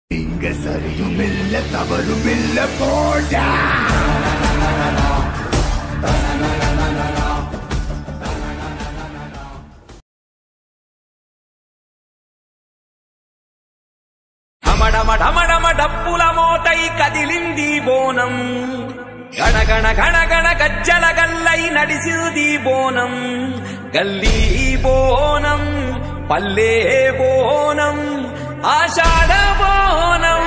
ಸರಿಯು ಮೆಲ್ಲ ತವರು ಮೆಲ್ಲ ಪೋಟ ఢమఢమ ఢమఢమ డప్పుల మోతై కదిలింది బోనం గణగణ గణగణ గజ్జల గల్లై నడిసింది బోనం గల్లీ బోనం పల్లె బోనం ఆషాఢ బోనం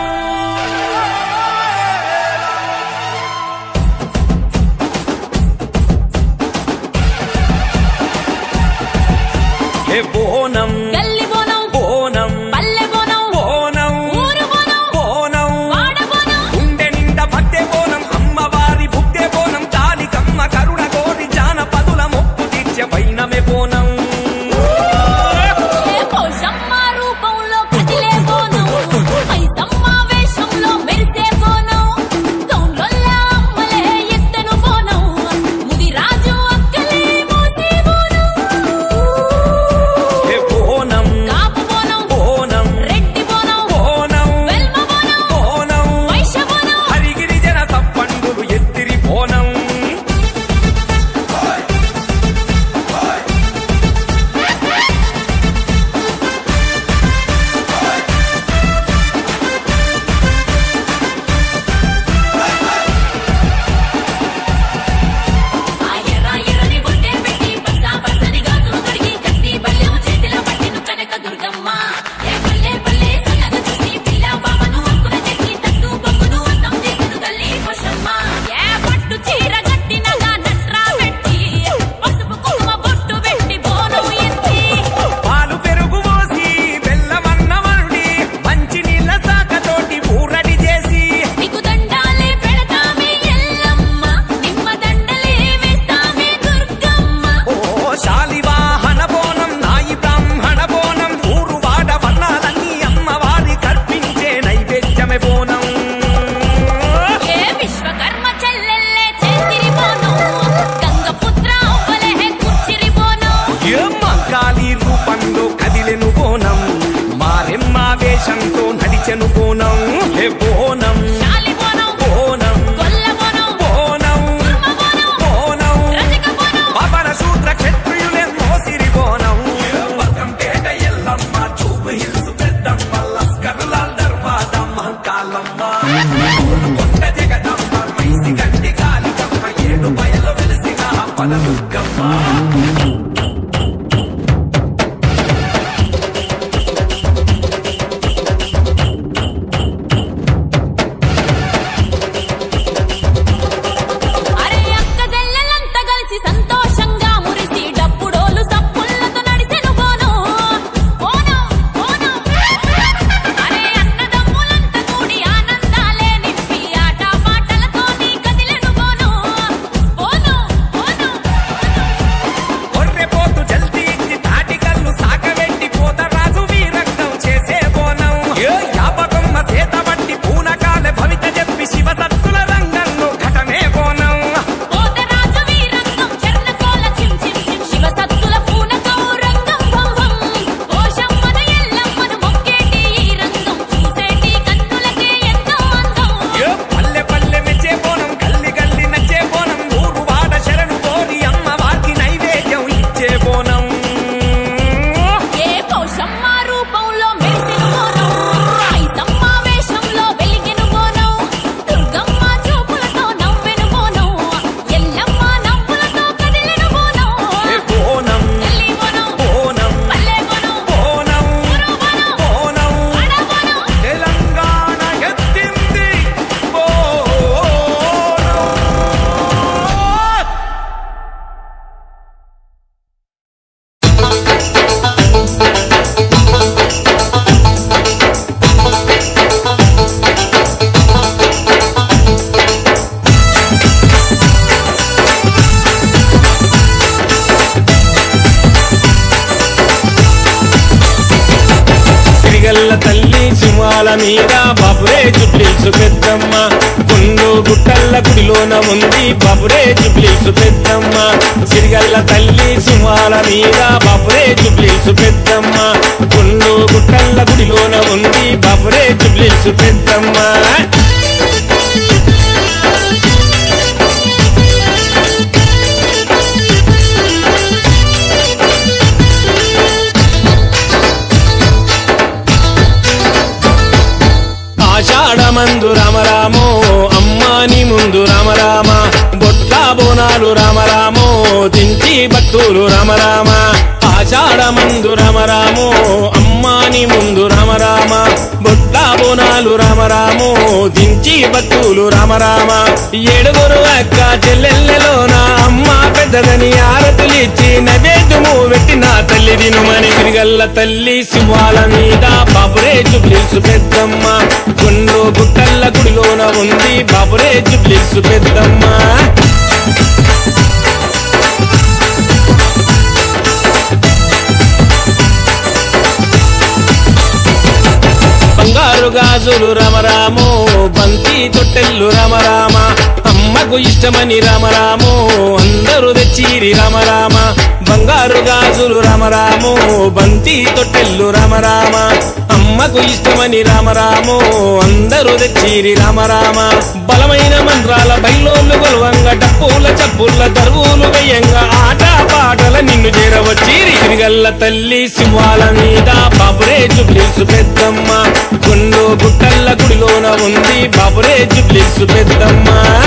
హే బోనం గల్లి బోనం బోనం పల్లె బోనం బోనం ఊరు బోనం బోనం వాడ బోనం గుండె నిండా భక్తే బోనం అమ్మవారి భుక్తే బోనం తాలికమ్మ కరుణ కోరి జానపదుల మొక్కు తీర్చే వైనమే బోనం ఏ పోషమ్మ రూపంలో కదిలే బోనం మైసమ్మ వేషంలో మెరిసే బోనం గౌన్లొల్ల అమ్మలే ఎత్తెను బోనం ముదిరాజు అక్కలే మోసే బోనం హే బోనం కాపు బోనం బోనం రెడ్డి బోనం బోనం వెల్మ బోనం బోనం వైశ్య బోనం హరిగిరి జన సప్పండులు ఎత్తిరి బోనం ఆ ఎర్ర ఎర్రని బొట్టే పెట్టి పచ్చ పచ్చని గాజులు కడిగి కత్తి బల్లెము చేతిలో పట్టిను కనక దుర్గమ్మ ఏ పల్లె పల్లె సన్నగ చూసి పిల్ల బామను అంకున చెక్కి తట్టు బొమ్మను అందం చేసిన తల్లి పోషమ్మ ఏ పట్టు చీర కట్టినగా నట్రా పెట్టి పసుపు కుంకుమ బొట్టు పెట్టి బోనం ఎత్తి పాలు పెరుగు పోసి బెల్లమన్న వండి మంచి నీళ్ళ సాకతోటి ఊరడి చేసి నీకు దండాలే పెడతామే ఎల్లమ్మ నిమ్మ దండలే వేస్తామే దుర్గమ్మ ఓ శాలివాహన బోనం నాయి బ్రాహ్మణ బోనం ఊరు వాడ వర్ణాలన్నీ అమ్మవారి కర్పించే నైవేద్యమే బోనం ఏ విశ్వకర్మ చెల్లెల్లే చేసిరి బోనం గంగపుత్ర అవ్వలే కూర్చిరి బోనం ఏ మంకాళి రూపంలో కదిలెను బోనం మారెమ్మ వేషంతో నడిచెను బోనం హే బోనం శాలి బోనం బోనం గొల్ల బోనం బోనం కుర్మ బోనం బోనం రజక బోనం పవన సూత్ర క్షత్రియులే మోసిరి బోనం పేట ఎల్లమ్మ చూపు హిల్స్ పెద్దమ్మ లస్కర్లాల్ దర్వాద మహంకాలమ్మ కొండ జగదమ్మ మైసి గంటి కాలికమ్మ ఏడు బయలు వెలిసిన పద దుర్గమ్మ సింహాల మీద బాబురే జుబ్లీసు పెద్దమ్మ గుండు గుట్టల్ల గుడిలోన ఉంది బాబురే జుబ్లీసు పెద్దమ్మ సిరిగల్ల తల్లి సింహాల మీద బాబురే జుబ్లీసు పెద్దమ్మ గుండు గుట్టల్ల గుడిలోన ఉంది బాబురే జుబ్లీసు పెద్దమ్మ ఆషాఢమందు రామరామో అమ్మాని ముందు రామరామ బొట్ల బోనాలు రామరామో దించి భక్తులు రామరామ ఆషాఢమందు రామరామో అమ్మాని ముందు రామరామ బొట్ల బోనాలు రామరామో దించి భక్తులు రామరామ ఏడుగురు అక్క చెల్లెళ్ళలోన అమ్మ పెద్దదని ఆరతులిచ్చి నైవేద్యము పెట్టిన తల్లి దినుమని తిరిగల్ల తల్లి శివాల మీద బాబురే జుబ్లీసు పెద్దమ్మ గుండు గుట్టల్ల గుడిలోన ఉంది బాబురే జుబ్లీసు పెద్దమ్మ బంగారు గాజులు రామరామో బంతి తొట్టెల్లు రామరామ అమ్మకు ఇష్టమని రామరామో అందరూ తెచ్చిరి రామరామ బంగారు గాజులు రామరామో బంతి తొట్టెల్లు రామరామ అమ్మకు ఇష్టమని రామరామో అందరూ తెచ్చిరి రామరామ బలమైన మంత్రాల బయలోళ్ళు గొలవంగ డప్పుల చప్పుల దరువులు వేయంగా ఆట పాటల నిన్ను చేరవచ్చిరి తిరిగల్ల తల్లి సింహాల మీద బాబురే జుబ్లీసు పెద్దమ్మ గుండు గుట్టల్ల గుడిలోన ఉంది బాబురే జుబ్లీసు పెద్దమ్మ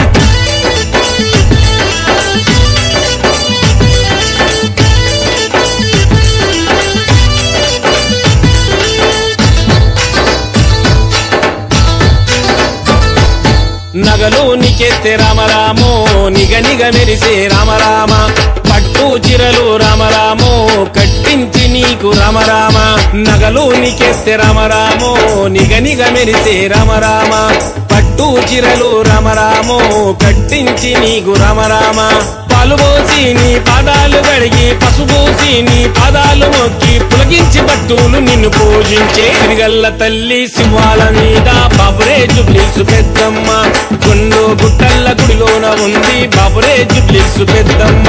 నగలు నికెత్తే రామరామో నిగ నిగ మెరిసే రామరామ పట్టు చిరలు రామరామో కట్టించి నీకు రామరామ నగలు నికెత్తే రామరామో నిగ నిగ మెరిసే రామరామ పట్టు చిరలు రామరామో కట్టించి నీకు రామరామ పాలు పోసి నీ పాదాలు కడిగి పసుపోసి నీ పాదాలు మొక్కి పులగించి భక్తులు నిన్ను పూజించే తిరిగల్ల తల్లి సింహాల మీద బాబురే జుబ్లీసు పెద్దమ్మ గుండు గుట్టల్ల గుడిలోన ఉంది బాబురే జుబ్లీసు పెద్దమ్మ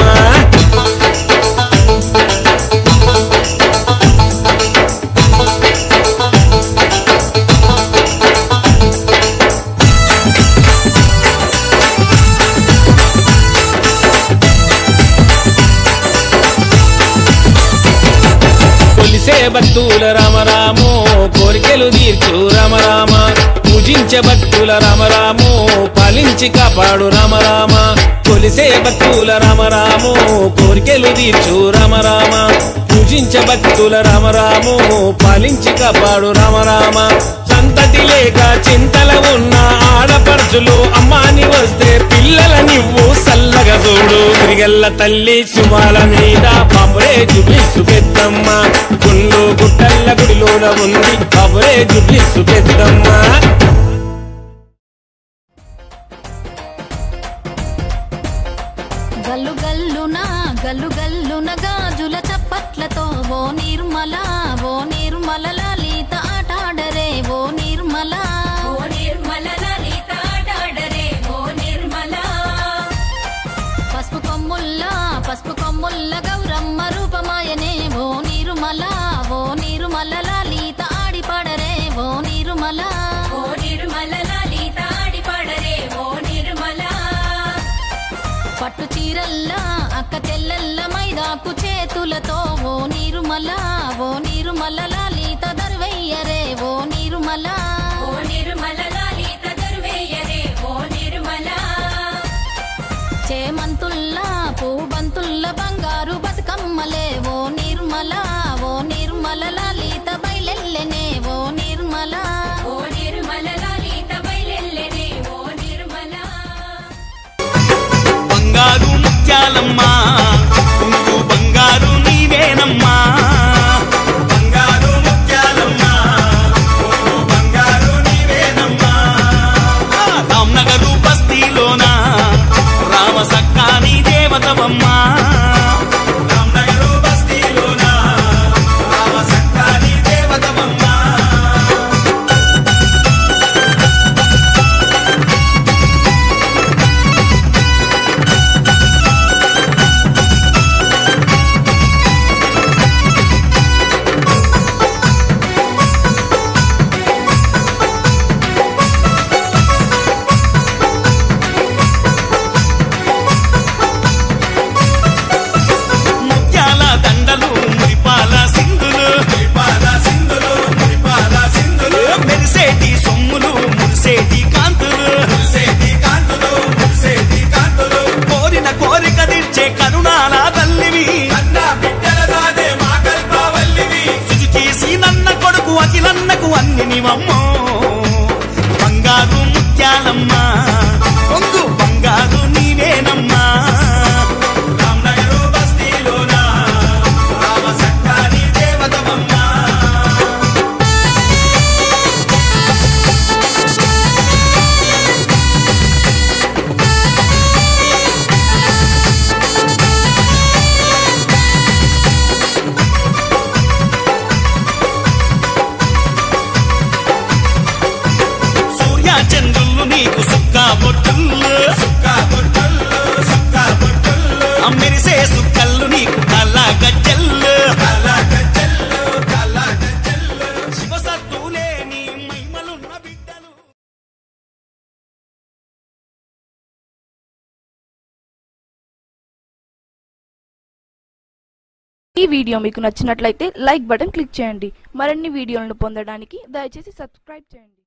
కొలిసే భక్తుల రామరామో కోరికలు తీర్చు రామరామ పూజించే భక్తుల రామరామో పాలించి కాపాడు రామరామ కొలిసే భక్తుల రామరామో కోరికలు తీర్చు రామరామ పూజించే భక్తుల రామరామో పాలించి కాపాడు రామరామ సంతతి లేక చింతల ఉన్న ఆడపడుచులు అమ్మాని వస్తే పిల్లల నువ్వు సల్లగా చూడు తిరిగల్ల తల్లి శుభాల మీద బాబురే జుబ్లిసు పెద్దమ్మ గుండు గుట్టల్ల గుడిలోన ఉంది బాబురే జుబ్లిసు పెద్దమ్మ గల్లు గల్లున గల్లు గల్లున గాజుల చప్పట్లతో ఓ నిర్మల ఓ నిర్మల లలిత ఆటాడరే ఓ నిర్మల ఓ నిర్మల లలిత ఆటాడరే ఓ నిర్మల పసుపు కొమ్ముల్ల పసుపు కొమ్ముల్ల గౌరమ్మ రూపమాయనే ఓ నిర్మల ఓ నిర్మల లలిత ఆడిపాడరే ఓ నిర్మల ఓ నిర్మల లలిత ఆడిపాడరే ఓ నిర్మల పట్టు చీరల్లా అక్క చెల్లెల్ల మైదాకు చేతులతో ఓ నిర్మల ఓ నిర్మల లలిత దర్వయ్యరే ఓ నిర్మల ఓ నిర్మల లలిత దర్వేయరే ఓ నిర్మల చేమంతుల్లా పూబంతుల్ల బంగారు బతుకమ్మలే ఓ నిర్మల ఓ నిర్మల లలిత బయలెల్లెనే ఓ నిర్మల ఓ నిర్మల లలిత బయలెల్లెనే ఓ నిర్మల బంగారు ముత్యాలమ్మా ఉంగు బంగారు నీవేనమ్మా బంగారు ముత్యాలమ్మా ఉంగు బంగారు నీవేనమ్మా రామ్నగరు బస్తీలోన రామ సక్కాని దేవతవమ్మా రామ్నగరు బస్తీలోన రామ సక్కాని దేవతవమ్మా బంగారు ముత్యాలమ్మా పొంగు బంగారు నీవేనమ్మా రామనగరు బస్తీలోనా రామ సక్కాని దేవతమమ్మా సూర్య చంద్రులు నీకు సుక్క బొట్టులు సుక్క బొట్టులు సుక్క బొట్టులు అమ్మిరిసే సుక్కళ్ళు నీకు కళ్ళ గజ్జల్లు కళ్ళ గజ్జల్లు కళ్ళ గజ్జల్లు శివసత్తులే నీ మహిమలున్న బిడ్డలు ఈ వీడియో మీకు నచ్చినట్లయితే లైక్ బటన్ క్లిక్ చేయండి మరిన్ని వీడియోలను పొందడానికి దయచేసి సబ్స్క్రైబ్ చేయండి